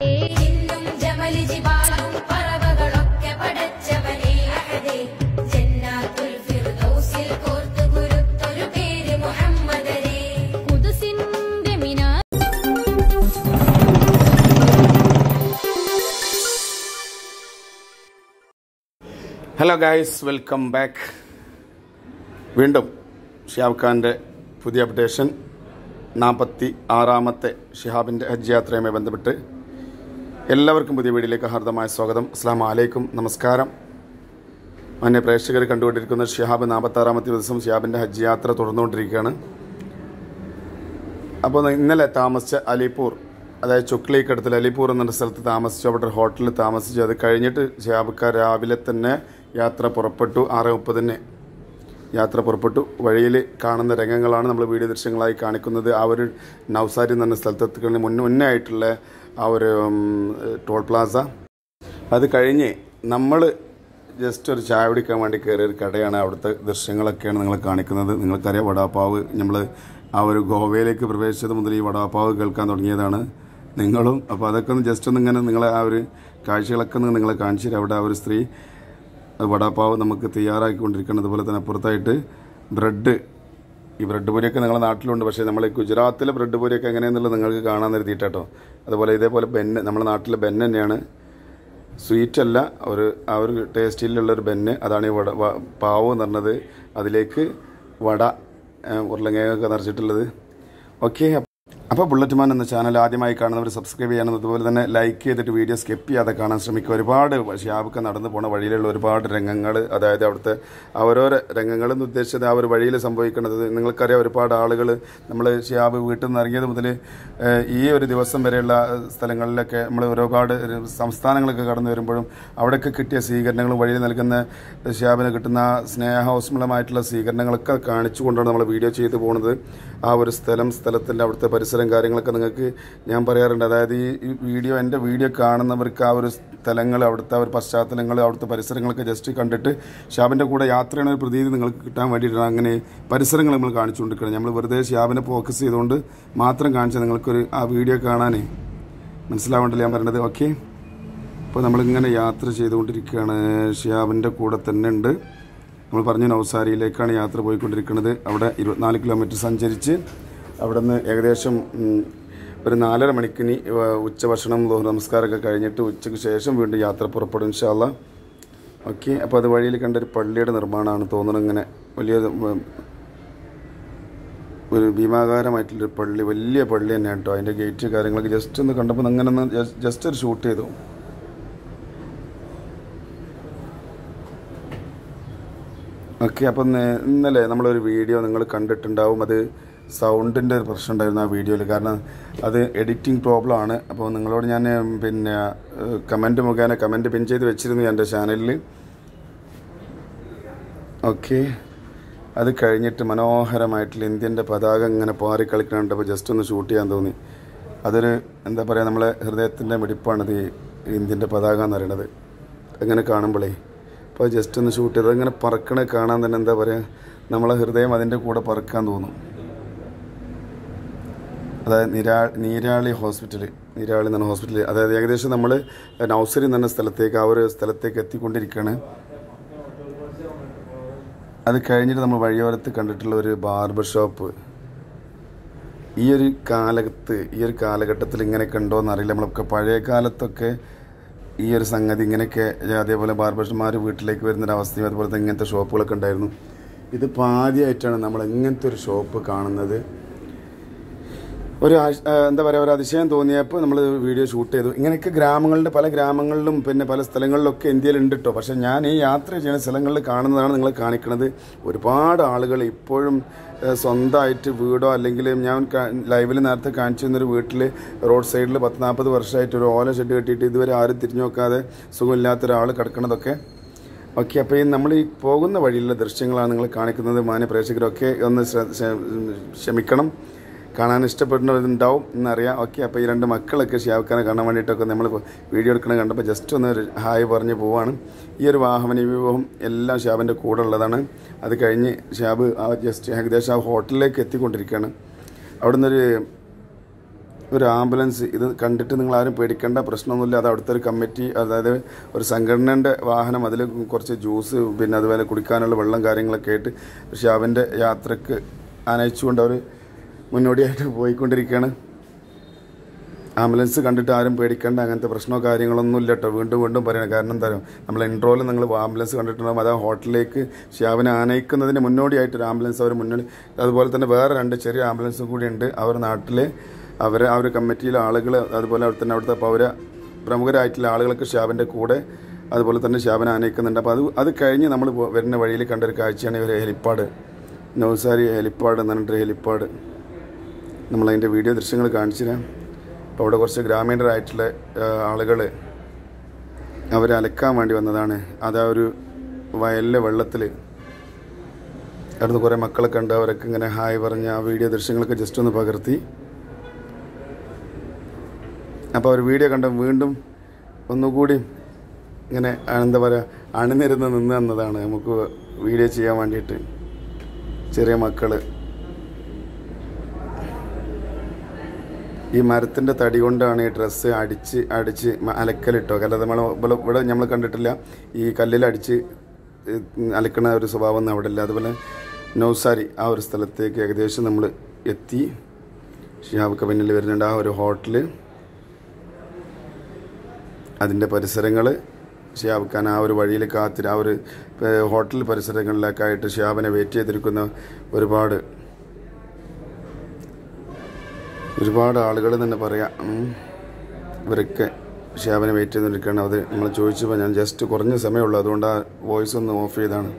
ഇന്നും ജമല് ജിബാലും പറവകളൊക്കെ പടച്ചവനെ അഹദേ ജന്നാത്തുൽ ഫിർദൗസിൽ കോർത്തു കുരുത്തൊരു പേര് മുഹമ്മദരേ കുതുസിന്റെ മിനാ ഹലോ ഗായ്സ് വെൽക്കം ബാക്ക് വീണ്ടും ഷിഹാബ് ഖാൻ്റെ പുതിയ അപ്ഡേഷൻ നാൽപ്പത്തി ആറാമത്തെ ഷിഹാബിൻ്റെ ഹജ്ജ് യാത്രയുമായി ബന്ധപ്പെട്ട് എല്ലാവർക്കും പുതിയ വീഡിയോയിലേക്ക് ഹാർദമായ സ്വാഗതം അസ്സാം വലൈക്കും നമസ്കാരം മാന്യ പ്രേക്ഷകർ കണ്ടുകൊണ്ടിരിക്കുന്ന ഷിഹാബ് നാൽപ്പത്താറാമത്തെ ദിവസം ഷിഹാബിൻ്റെ ഹജ്ജ് യാത്ര തുടർന്നുകൊണ്ടിരിക്കുകയാണ് അപ്പോൾ ഇന്നലെ താമസിച്ച അലിപൂർ അതായത് ചുക്ലിക്കടുത്തിൽ അലിപൂർ എന്ന സ്ഥലത്ത് താമസിച്ചു അവിടെ ഒരു ഹോട്ടലിൽ താമസിച്ചു അത് കഴിഞ്ഞിട്ട് ഷിഹാബിക്കാർ രാവിലെ തന്നെ യാത്ര പുറപ്പെട്ടു ആറ് മുപ്പതിന് യാത്ര പുറപ്പെട്ടു വഴിയിൽ കാണുന്ന രംഗങ്ങളാണ് നമ്മൾ വീഡിയോ ദൃശ്യങ്ങളായി കാണിക്കുന്നത് ആ ഒരു നവസാരി എന്ന് പറഞ്ഞ സ്ഥലത്തെത്തുന്നതിന് മുന്നേ മുന്നേ ആയിട്ടുള്ള ആ ഒരു ഉം, ടോൾ പ്ലാസ അത് കഴിഞ്ഞ് നമ്മൾ ജസ്റ്റ് ഒരു ചായ കുടിക്കാൻ വേണ്ടി കയറിയ ഒരു കടയാണ് അവിടുത്തെ ദൃശ്യങ്ങളൊക്കെയാണ് നിങ്ങളെ കാണിക്കുന്നത് നിങ്ങൾക്കറിയാം വടാപ്പാവ് നമ്മൾ ആ ഒരു ഗോവയിലേക്ക് പ്രവേശിച്ചത് മുതൽ ഈ വടാപ്പാവ് കേൾക്കാൻ തുടങ്ങിയതാണ് നിങ്ങളും അപ്പോൾ അതൊക്കെ ഒന്ന് ജസ്റ്റ് ഒന്ന് ഇങ്ങനെ നിങ്ങളെ ആ ഒരു കാഴ്ചകളൊക്കെ ഒന്ന് നിങ്ങളെ കാണിച്ചു തരാം അവിടെ ആ ഒരു സ്ത്രീ അത് വടാപ്പാവ് നമുക്ക് തയ്യാറാക്കിക്കൊണ്ടിരിക്കുന്നത് അതുപോലെ തന്നെ അപ്പുറത്തായിട്ട് ബ്രെഡ് ഈ ബ്രെഡ് പൊരിയൊക്കെ നിങ്ങളുടെ നാട്ടിലുണ്ട് പക്ഷേ നമ്മൾ ഈ ഗുജറാത്തിലെ ബ്രെഡ് പൊരിയൊക്കെ എങ്ങനെയാണെന്നുള്ളത് നിങ്ങൾക്ക് കാണാൻ നിർത്തിയിട്ടോ അതുപോലെ ഇതേപോലെ ബെന്ന് നമ്മുടെ നാട്ടിലെ ബെന്ന് തന്നെയാണ് സ്വീറ്റ് അല്ല ഒരു ആ ഒരു ടേസ്റ്റിലുള്ള ഒരു ബെന്ന് അതാണ് ഈ വട വ- പാവ് എന്ന് പറഞ്ഞത് അതിലേക്ക് വട ഏഹ്, ഉരുളങ്ങയൊക്കെ നിറച്ചിട്ടുള്ളത് ഓക്കെ അപ്പോൾ ബുള്ളറ്റ് മാൻ എന്ന ചാനൽ ആദ്യമായി കാണുന്നവർ സബ്സ്ക്രൈബ് ചെയ്യണം അതുപോലെ തന്നെ ലൈക്ക് ചെയ്തിട്ട് വീഡിയോ സ്കിപ്പ് ചെയ്യാതെ കാണാൻ ശ്രമിക്കുക ഒരുപാട് ഷിയാബൊക്കെ നടന്നു പോണ വഴിയിലുള്ള ഒരുപാട് രംഗങ്ങൾ അതായത് അവിടുത്തെ ഓരോരോ രംഗങ്ങളെന്ന് ഉദ്ദേശിച്ചത് ആ ഒരു വഴിയിൽ സംഭവിക്കുന്നത് നിങ്ങൾക്കറിയാം ഒരുപാട് ആളുകൾ നമ്മൾ ഷിയാബ് വീട്ടിൽ നിന്ന് ഇറങ്ങിയത് മുതൽ ഏഹ്, ഈ ഒരു ദിവസം വരെയുള്ള സ്ഥലങ്ങളിലൊക്കെ നമ്മൾ ഒരുപാട് സംസ്ഥാനങ്ങളൊക്കെ കടന്നു വരുമ്പോഴും അവിടെയൊക്കെ കിട്ടിയ സ്വീകരണങ്ങളും വഴിയിൽ നൽകുന്ന ഷിയാബിന് കിട്ടുന്ന സ്നേഹോസ്മലമായിട്ടുള്ള സ്വീകരണങ്ങളൊക്കെ കാണിച്ചുകൊണ്ടാണ് നമ്മൾ വീഡിയോ ചെയ്തു പോകുന്നത് ആ ഒരു സ്ഥലം സ്ഥലത്തിൻ്റെ അവിടുത്തെ പരിസരം കാര്യങ്ങളൊക്കെ നിങ്ങൾക്ക് ഞാൻ പറയാറുണ്ട് അതായത് ഈ ഈ വീഡിയോ എൻ്റെ വീഡിയോ കാണുന്നവർക്ക് ആ ഒരു സ്ഥലങ്ങൾ അവിടുത്തെ ആ ഒരു പശ്ചാത്തലങ്ങൾ അവിടുത്തെ പരിസരങ്ങളൊക്കെ ജസ്റ്റ് കണ്ടിട്ട് ഷാബിൻ്റെ കൂടെ യാത്രയുടെ ഒരു പ്രതീതി നിങ്ങൾക്ക് കിട്ടാൻ വേണ്ടിയിട്ടാണ് അങ്ങനെ പരിസരങ്ങൾ നമ്മൾ കാണിച്ചുകൊണ്ടിരിക്കുന്നത് നമ്മൾ വെറുതെ ഷാബിനെ ഫോക്കസ് ചെയ്തുകൊണ്ട് മാത്രം കാണിച്ചാൽ നിങ്ങൾക്കൊരു ആ വീഡിയോ കാണാനേ മനസ്സിലാവേണ്ടല്ലോ ഞാൻ പറയുന്നത് ഓക്കെ അപ്പോൾ നമ്മളിങ്ങനെ യാത്ര ചെയ്തുകൊണ്ടിരിക്കുകയാണ് ഷിയാബിൻ്റെ കൂടെ തന്നെ ഉണ്ട് നമ്മൾ പറഞ്ഞു നവസാരിയിലേക്കാണ് യാത്ര പോയിക്കൊണ്ടിരിക്കുന്നത് അവിടെ ഇരുപത്തിനാല് കിലോമീറ്റർ സഞ്ചരിച്ച് അവിടെ നിന്ന് ഏകദേശം ഉം, ഒരു നാലര മണിക്കിനി ഏഹ്, ഉച്ചഭക്ഷണം ലോഹ നമസ്കാരമൊക്കെ കഴിഞ്ഞിട്ട് ഉച്ചയ്ക്ക് ശേഷം വീണ്ടും യാത്ര പുറപ്പെടും ഇൻഷാല്ല ഓക്കെ അപ്പോൾ അത് വഴിയിൽ കണ്ട ഒരു പള്ളിയുടെ നിർമ്മാണമാണ് തോന്നുന്നത് ഇങ്ങനെ വലിയ ഉം, ഒരു ഭീമാകാരമായിട്ടുള്ളൊരു പള്ളി വലിയ പള്ളി തന്നെയാണ് കേട്ടോ അതിൻ്റെ ഗേറ്റ് കാര്യങ്ങളൊക്കെ ജസ്റ്റ് ഒന്ന് കണ്ടപ്പോൾ അങ്ങനെ ഒന്ന് ജസ്റ്റ് ഒരു ഷൂട്ട് ചെയ്തു ഓക്കെ അപ്പം നേ- ഇന്നലെ നമ്മളൊരു വീഡിയോ നിങ്ങൾ കണ്ടിട്ടുണ്ടാവും അത് സൗണ്ടിൻ്റെ ഒരു പ്രശ്നം ഉണ്ടായിരുന്നു ആ വീഡിയോയിൽ കാരണം അത് എഡിറ്റിംഗ് പ്രോബ്ലം ആണ് അപ്പോൾ നിങ്ങളോട് ഞാൻ ഉം, പിന്നെ കമൻറ്റ് മുഖേന കമൻറ്റ് പിൻ ചെയ്ത് വെച്ചിരുന്നു എൻ്റെ ചാനലിൽ ഓക്കെ അത് കഴിഞ്ഞിട്ട് മനോഹരമായിട്ടുള്ള ഇന്ത്യൻ്റെ പതാക ഇങ്ങനെ പാറി കളിക്കുന്നുണ്ടപ്പോൾ ജസ്റ്റ് ഒന്ന് ഷൂട്ട് ചെയ്യാൻ തോന്നി അതൊരു എന്താ പറയുക നമ്മളെ ഹൃദയത്തിൻ്റെ മിടിപ്പാണിത് ഈ ഇന്ത്യൻ്റെ പതാക എന്ന് പറയുന്നത് അങ്ങനെ കാണുമ്പോഴേ അപ്പോൾ ജസ്റ്റ് ഒന്ന് ഷൂട്ട് ചെയ്ത് അങ്ങനെ പറക്കണ കാണാൻ തന്നെ എന്താ പറയുക നമ്മളെ ഹൃദയം അതിൻ്റെ കൂടെ പറക്കാൻ തോന്നും അതായത് നിരാ നീരാളി ഹോസ്പിറ്റൽ നീരാളി എന്ന ഹോസ്പിറ്റൽ അതായത് ഏകദേശം നമ്മൾ നൗസരി എന്ന സ്ഥലത്തേക്ക് ആ ഒരു സ്ഥലത്തേക്ക് എത്തിക്കൊണ്ടിരിക്കുകയാണ് അത് കഴിഞ്ഞിട്ട് നമ്മൾ വഴിയോരത്ത് കണ്ടിട്ടുള്ള ഒരു ബാർബർ ഷോപ്പ് ഈ ഒരു കാലത്ത് ഈ ഒരു കാലഘട്ടത്തിൽ ഇങ്ങനെയൊക്കെ ഉണ്ടോ എന്നറിയില്ല നമ്മളൊക്കെ പഴയ കാലത്തൊക്കെ ഈ ഒരു സംഗതി ഇങ്ങനെയൊക്കെ അതേപോലെ ബാർബർമാർ വീട്ടിലേക്ക് വരുന്നൊരവസ്ഥയും അതുപോലെ തന്നെ ഇങ്ങനത്തെ ഷോപ്പുകളൊക്കെ ഉണ്ടായിരുന്നു ഇതിപ്പോൾ ആദ്യമായിട്ടാണ് നമ്മൾ ഇങ്ങനത്തെ ഒരു ഷോപ്പ് കാണുന്നത് ഒരു ആശ്- ആ, എന്താ പറയുക ഒരു അതിശയം തോന്നിയപ്പോൾ നമ്മൾ വീഡിയോ ഷൂട്ട് ചെയ്തു ഇങ്ങനെയൊക്കെ ഗ്രാമങ്ങളുടെ പല ഗ്രാമങ്ങളിലും പിന്നെ പല സ്ഥലങ്ങളിലൊക്കെ ഇന്ത്യയിൽ ഉണ്ട് കേട്ടോ പക്ഷേ ഞാൻ ഈ യാത്ര ചെയ്യുന്ന സ്ഥലങ്ങളിൽ കാണുന്നതാണ് നിങ്ങൾ കാണിക്കുന്നത് ഒരുപാട് ആളുകൾ ഇപ്പോഴും ആ, സ്വന്തമായിട്ട് വീടോ അല്ലെങ്കിൽ ഞാൻ ലൈവിൽ നേരത്തെ കാണിച്ചു തന്നൊരു വീട്ടിൽ റോഡ് സൈഡിൽ പത്ത് നാൽപ്പത് വർഷമായിട്ട് ഒരു ഓല ഷെഡ് കെട്ടിയിട്ട് ഇതുവരെ ആരും തിരിഞ്ഞു നോക്കാതെ സുഖമില്ലാത്ത ഒരാൾ കിടക്കണതൊക്കെ ഓക്കെ അപ്പോൾ ഈ നമ്മൾ ഈ പോകുന്ന വഴിയിലുള്ള ദൃശ്യങ്ങളാണ് നിങ്ങൾ കാണിക്കുന്നത് മാന്യ പ്രേക്ഷകരൊക്കെ ഒന്ന് ശ്ര- ക്ഷ- ക്ഷമിക്കണം കാണാൻ ഇഷ്ടപ്പെടുന്നവരുണ്ടാവും എന്നറിയാം ഓക്കെ അപ്പോൾ ഈ രണ്ട് മക്കളൊക്കെ ഷിയാബ്ഖാനെ കാണാൻ വേണ്ടിയിട്ടൊക്കെ നമ്മൾ വീഡിയോ എടുക്കണം കണ്ടപ്പോൾ ജസ്റ്റ് ഒന്ന് ഒരു ഹായ് പറഞ്ഞ് പോവാണ് ഈ ഒരു വാഹന വിവാഹം എല്ലാം ഷിയാബിൻ്റെ കൂടെ ഉള്ളതാണ് അത് കഴിഞ്ഞ് ഷിയാബ് ആ ജസ്റ്റ് ഏകദേശം ആ ഹോട്ടലിലേക്ക് എത്തിക്കൊണ്ടിരിക്കുകയാണ് അവിടെ നിന്നൊരു ഒരു ആംബുലൻസ് ഇത് കണ്ടിട്ട് നിങ്ങൾ ആരും പേടിക്കേണ്ട പ്രശ്നമൊന്നുമില്ല അത് അവിടുത്തെ ഒരു കമ്മിറ്റി അതായത് ഒരു സംഘടനയുടെ വാഹനം അതിൽ കുറച്ച് ജ്യൂസ് പിന്നെ അതുപോലെ കുടിക്കാനുള്ള വെള്ളം കാര്യങ്ങളൊക്കെ ആയിട്ട് പക്ഷെ അവൻ്റെ യാത്രക്ക് അനയിച്ചുകൊണ്ട് അവർ മുന്നോടിയായിട്ട് പോയിക്കൊണ്ടിരിക്കുകയാണ് ആംബുലൻസ് കണ്ടിട്ട് ആരും പേടിക്കേണ്ട അങ്ങനത്തെ പ്രശ്നമോ കാര്യങ്ങളൊന്നും ഇല്ല കേട്ടോ വീണ്ടും വീണ്ടും പറയണം കാരണം എന്താ പറയുക നമ്മൾ ഇൻട്രോയിൽ നിങ്ങൾ ആംബുലൻസ് കണ്ടിട്ടുണ്ടാകും അത് ആ ഹോട്ടലിലേക്ക് ഷിയാവിനെ ആനയിക്കുന്നതിന് മുന്നോടിയായിട്ട് ഒരു ആംബുലൻസ് അവർ മുന്നിൽ അതുപോലെ തന്നെ വേറെ രണ്ട് ചെറിയ ആംബുലൻസും കൂടി ഉണ്ട് അവർ നാട്ടിൽ അവരെ ആ ഒരു കമ്മിറ്റിയിലെ ആളുകൾ അതുപോലെ അവിടെ തന്നെ അവിടുത്തെ പൗര പ്രമുഖരായിട്ടുള്ള ആളുകളൊക്കെ ഷിയാബിൻ്റെ കൂടെ അതുപോലെ തന്നെ ഷിയാബിനെ ആനയിക്കുന്നുണ്ട് അപ്പോൾ അത് അത് കഴിഞ്ഞ് നമ്മൾ പോ- വരുന്ന വഴിയിൽ കണ്ട ഒരു കാഴ്ചയാണ് ഈ ഒരു ഹെലിപ്പാഡ് നൗസാരി ഹെലിപ്പാഡ് എന്ന് പറഞ്ഞിട്ട് ഹെലിപ്പാഡ് നമ്മളതിൻ്റെ വീഡിയോ ദൃശ്യങ്ങൾ കാണിച്ചു തരാം അപ്പോൾ അവിടെ കുറച്ച് ഗ്രാമീണരായിട്ടുള്ള ആളുകൾ അവരെ അലക്കാൻ വേണ്ടി വന്നതാണ് അത് ആ ഒരു വയലിലെ വെള്ളത്തിൽ അവിടുന്ന് കുറേ മക്കളൊക്കെ ഉണ്ട് അവരൊക്കെ ഇങ്ങനെ ഹായ് പറഞ്ഞ് ആ വീഡിയോ ദൃശ്യങ്ങളൊക്കെ ജസ്റ്റ് ഒന്ന് പകർത്തി അപ്പോൾ അവർ വീഡിയോ കണ്ട വീണ്ടും ഒന്നുകൂടി ഇങ്ങനെ എന്താ പറയുക അണിനിരുന്ന് നിന്ന് തന്നതാണ് നമുക്ക് വീഡിയോ ചെയ്യാൻ വേണ്ടിയിട്ട് ചെറിയ മക്കൾ ഈ മരത്തിൻ്റെ തടി കൊണ്ടാണ് ഈ ഡ്രസ്സ് അടിച്ച് അടിച്ച് മ- അലക്കലിട്ടോ അല്ലാതെ നമ്മൾ ഇവിടെ ഇവിടെ നമ്മൾ കണ്ടിട്ടില്ല ഈ കല്ലിൽ അടിച്ച് അലക്കണ ഒരു സ്വഭാവം ഒന്നും അവിടെ ഇല്ല അതുപോലെ നൗസാരി ആ ഒരു സ്ഥലത്തേക്ക് ഏകദേശം നമ്മൾ എത്തി ഷിഹാബ് പിന്നിൽ വരുന്നുണ്ട് ആ ഒരു ഹോട്ടൽ അതിൻ്റെ പരിസരങ്ങൾ ഷിയാബ് ഖാൻ ആ ഒരു വഴിയിൽ കാത്തിരി ആ ഒരു ഏഹ്, ഹോട്ടൽ പരിസരങ്ങളിലൊക്കെ ആയിട്ട് ഷിയാബിനെ വെയിറ്റ് ചെയ്തിരിക്കുന്ന ഒരുപാട് ഒരുപാട് ആളുകൾ തന്നെ പറയാം ഉം. ഇവരൊക്കെ ഷിയാബിനെ വെയിറ്റ് ചെയ്തിരിക്കുകയാണ് അത് നമ്മൾ ചോദിച്ചപ്പോൾ ഞാൻ ജസ്റ്റ് കുറഞ്ഞ സമയമുള്ളൂ അതുകൊണ്ട് ആ വോയിസ് ഒന്ന് ഓഫ് ചെയ്താണ്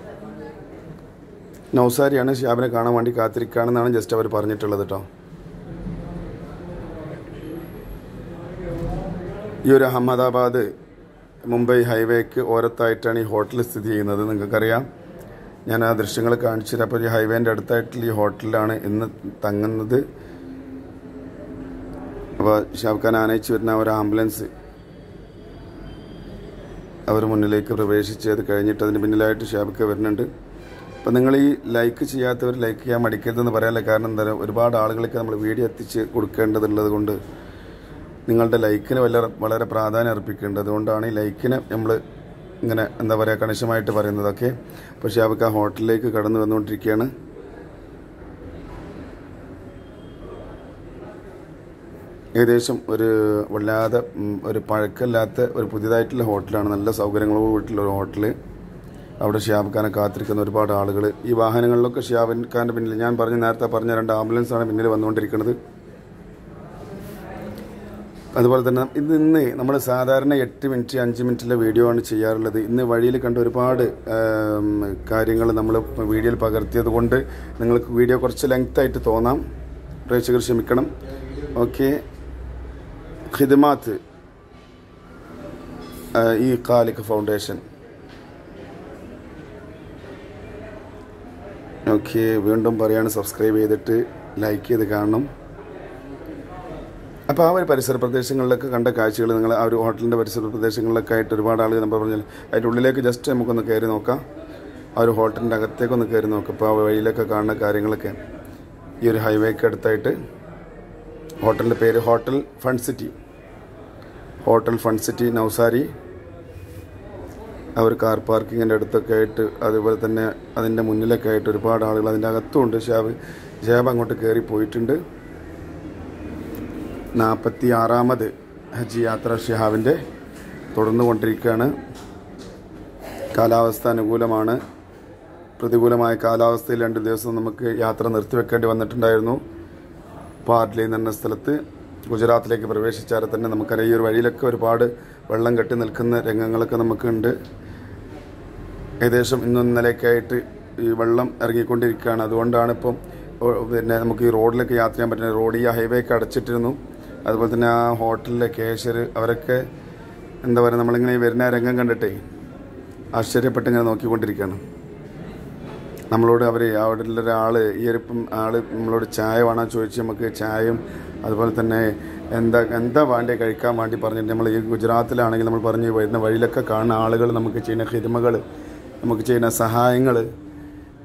നൗസാരിയാണ് ഷിയാബിനെ കാണാൻ വേണ്ടി കാത്തിരിക്കുകയാണെന്നാണ് ജസ്റ്റ് അവർ പറഞ്ഞിട്ടുള്ളത് കേട്ടോ ഈ ഒരു അഹമ്മദാബാദ് മുംബൈ ഹൈവേക്ക് ഓരത്തായിട്ടാണ് ഈ ഹോട്ടൽ സ്ഥിതി ചെയ്യുന്നത് നിങ്ങൾക്കറിയാം ഞാൻ ആ ദൃശ്യങ്ങൾ കാണിച്ചു തരാം അപ്പോൾ ഈ ഹൈവേൻ്റെ അടുത്തായിട്ടുള്ള ഈ ഹോട്ടലിലാണ് ഇന്ന് തങ്ങുന്നത് അപ്പോൾ ഷാബ് ഖാൻ ആനയിച്ച് വരുന്ന ആ ഒരു ആംബുലൻസ് അവർ മുന്നിലേക്ക് പ്രവേശിച്ച് അത് കഴിഞ്ഞിട്ട് അതിന് പിന്നിലായിട്ട് ഷാബിക്ക വരുന്നുണ്ട് അപ്പം നിങ്ങൾ ഈ ലൈക്ക് ചെയ്യാത്തവർ ലൈക്ക് ചെയ്യാൻ മടിക്കരുതെന്ന് പറയാനുള്ള കാരണം എന്താ പറയുക ഒരുപാട് ആളുകൾക്ക് നമ്മൾ വീഡിയോ എത്തിച്ച് കൊടുക്കേണ്ടതുള്ളത് കൊണ്ട് നിങ്ങളുടെ ലൈക്കിന് വല്ല വളരെ പ്രാധാന്യം അർപ്പിക്കുന്നുണ്ട് അതുകൊണ്ടാണ് ഈ ലൈക്കിന് നമ്മൾ ഇങ്ങനെ എന്താ പറയുക കണിശമായിട്ട് പറയുന്നത് ഓക്കെ അപ്പോൾ ഷാബിക്ക ആ ഹോട്ടലിലേക്ക് കടന്നു വന്നുകൊണ്ടിരിക്കുകയാണ് ഏകദേശം ഒരു വല്ലാതെ ഉം, ഒരു പഴക്കമില്ലാത്ത ഒരു പുതിയതായിട്ടുള്ള ഹോട്ടലാണ് നല്ല സൗകര്യങ്ങളോട് കൂടിയിട്ടുള്ള ഒരു ഹോട്ടൽ അവിടെ ഷിയാബ് ഖാനെ കാത്തിരിക്കുന്ന ഒരുപാട് ആളുകൾ ഈ വാഹനങ്ങളിലൊക്കെ ഷിയാബ് ഖാൻ്റെ പിന്നിൽ ഞാൻ പറഞ്ഞ നേരത്തെ പറഞ്ഞ രണ്ട് ആംബുലൻസാണ് പിന്നിൽ വന്നുകൊണ്ടിരിക്കുന്നത് അതുപോലെ തന്നെ ഇത് ഇന്ന് നമ്മൾ സാധാരണ എട്ട് മിനിറ്റ് അഞ്ച് മിനിറ്റിലെ വീഡിയോ ആണ് ചെയ്യാറുള്ളത് ഇന്ന് വഴിയിൽ കണ്ട ഒരുപാട് കാര്യങ്ങൾ നമ്മൾ വീഡിയോയിൽ പകർത്തിയത് കൊണ്ട് നിങ്ങൾക്ക് വീഡിയോ കുറച്ച് ലെങ്ത് ആയിട്ട് തോന്നാം പ്രേക്ഷകർ ക്ഷമിക്കണം ഓക്കെ ഖിദ്മാത്ത് ആ, ഈ കാലിക് ഫൗണ്ടേഷൻ ഓക്കെ വീണ്ടും പറയാണ് സബ്സ്ക്രൈബ് ചെയ്തിട്ട് ലൈക്ക് ചെയ്ത് കാണണം അപ്പോൾ ആ ഒരു പരിസര പ്രദേശങ്ങളിലൊക്കെ കണ്ട കാഴ്ചകൾ നിങ്ങൾ ആ ഒരു ഹോട്ടലിൻ്റെ പരിസര പ്രദേശങ്ങളിലൊക്കെ ആയിട്ട് ഒരുപാട് ആളുകൾ നമ്മൾ പറഞ്ഞാൽ അതിൻ്റെ ഉള്ളിലേക്ക് ജസ്റ്റ് നമുക്കൊന്ന് കയറി നോക്കാം ആ ഒരു ഹോട്ടലിൻ്റെ അകത്തേക്കൊന്ന് കയറി നോക്കാം അപ്പോൾ ആ വഴിയിലൊക്കെ കാണുന്ന കാര്യങ്ങളൊക്കെ ഈ ഒരു ഹൈവേക്ക് അടുത്തായിട്ട് ഹോട്ടലിൻ്റെ പേര് hotel fun city hotel fun city Navsari ആ ഒരു കാർ പാർക്കിങ്ങിൻ്റെ അടുത്തൊക്കെ ആയിട്ട് അതുപോലെ തന്നെ അതിൻ്റെ മുന്നിലൊക്കെ ആയിട്ട് ഒരുപാട് ആളുകൾ അതിൻ്റെ അകത്തുമുണ്ട് ഷാബ് ഷാബ് അങ്ങോട്ട് കയറി പോയിട്ടുണ്ട് നാൽപ്പത്തി ആറാമത് ഹജ്ജ് യാത്ര ഷിഹാബിൻ്റെ തുടർന്നു കൊണ്ടിരിക്കുകയാണ് കാലാവസ്ഥ അനുകൂലമാണ് പ്രതികൂലമായ കാലാവസ്ഥയിൽ രണ്ട് ദിവസം നമുക്ക് യാത്ര നിർത്തിവെക്കേണ്ടി വന്നിട്ടുണ്ടായിരുന്നു പാർലി എന്ന് പറഞ്ഞ സ്ഥലത്ത് ഗുജറാത്തിലേക്ക് പ്രവേശിച്ചാൽ തന്നെ നമുക്കറിയാം ഈ ഒരു വഴിയിലൊക്കെ ഒരുപാട് വെള്ളം കെട്ടി നിൽക്കുന്ന രംഗങ്ങളൊക്കെ നമുക്കുണ്ട് ഏകദേശം ഇന്നും ഇന്നലെയൊക്കെ ആയിട്ട് ഈ വെള്ളം ഇറങ്ങിക്കൊണ്ടിരിക്കുകയാണ് അതുകൊണ്ടാണ് ഇപ്പം ഓ- പിന്നെ നമുക്ക് ഈ റോഡിലൊക്കെ യാത്ര ചെയ്യാൻ പറ്റുന്നത് റോഡ് ഈ ഹൈവേക്ക് അടച്ചിട്ടിരുന്നു അതുപോലെ തന്നെ ആ ഹോട്ടലിലെ കേശർ അവരൊക്കെ എന്താ പറയുക നമ്മളിങ്ങനെ ഈ വരുന്ന ആ രംഗം കണ്ടിട്ടേ ആശ്ചര്യപ്പെട്ട് ഇങ്ങനെ നോക്കിക്കൊണ്ടിരിക്കുകയാണ് നമ്മളോട് അവർ അവിടെ ഉള്ള ഒരാൾ ഈ ഒരു ഇപ്പം ആൾ നമ്മളോട് ചായ വേണം ചോദിച്ച് നമുക്ക് ചായയും അതുപോലെ തന്നെ എന്താ എന്താ വേണ്ടി കഴിക്കാൻ വേണ്ടി പറഞ്ഞിട്ട് നമ്മൾ ഈ ഗുജറാത്തിലാണെങ്കിൽ നമ്മൾ പറഞ്ഞ് വരുന്ന വഴിയിലൊക്കെ കാണുന്ന ആളുകൾ നമുക്ക് ചെയ്യുന്ന ഹിദ്മകൾ നമുക്ക് ചെയ്യുന്ന സഹായങ്ങൾ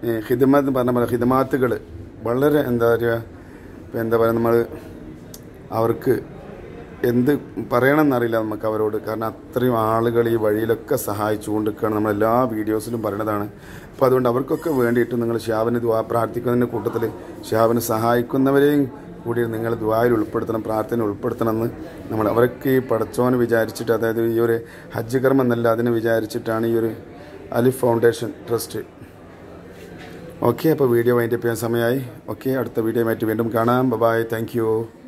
ഹിദ്മ എന്ന് പറഞ്ഞ പോലെ ഹിദ്മാത്തുകൾ വളരെ എന്താ പറയുക ഇപ്പം എന്താ പറയുക നമ്മൾ അവർക്ക് എന്ത് പറയണമെന്നറിയില്ല നമുക്ക് അവരോട് കാരണം അത്രയും ആളുകൾ ഈ വഴിയിലൊക്കെ സഹായിച്ചുകൊണ്ടിരിക്കുകയാണ് നമ്മൾ എല്ലാ വീഡിയോസിലും പറയണതാണ് അപ്പോൾ അതുകൊണ്ട് അവർക്കൊക്കെ വേണ്ടിയിട്ട് നിങ്ങൾ ഷാബിന് ദ്വാ പ്രാർത്ഥിക്കുന്നതിൻ്റെ കൂട്ടത്തിൽ ഷാബിനെ സഹായിക്കുന്നവരെയും കൂടി നിങ്ങൾ ദ്വായിൽ ഉൾപ്പെടുത്തണം പ്രാർത്ഥന ഉൾപ്പെടുത്തണം എന്ന് നമ്മൾ അവരൊക്കെ ഈ പടച്ചോനെ വിചാരിച്ചിട്ട് അതായത് ഈ ഒരു ഹജ്ജ് കർമ്മം എന്നല്ല അതിനെ വിചാരിച്ചിട്ടാണ് ഈ ഒരു അലിഫ് ഫൗണ്ടേഷൻ ട്രസ്റ്റ് ഓക്കെ അപ്പോൾ വീഡിയോ വൈൻഡപ്പ് ചെയ്യാൻ സമയമായി ഓക്കെ അടുത്ത വീഡിയോ ആയിട്ട് വീണ്ടും കാണാം ബൈ താങ്ക് യു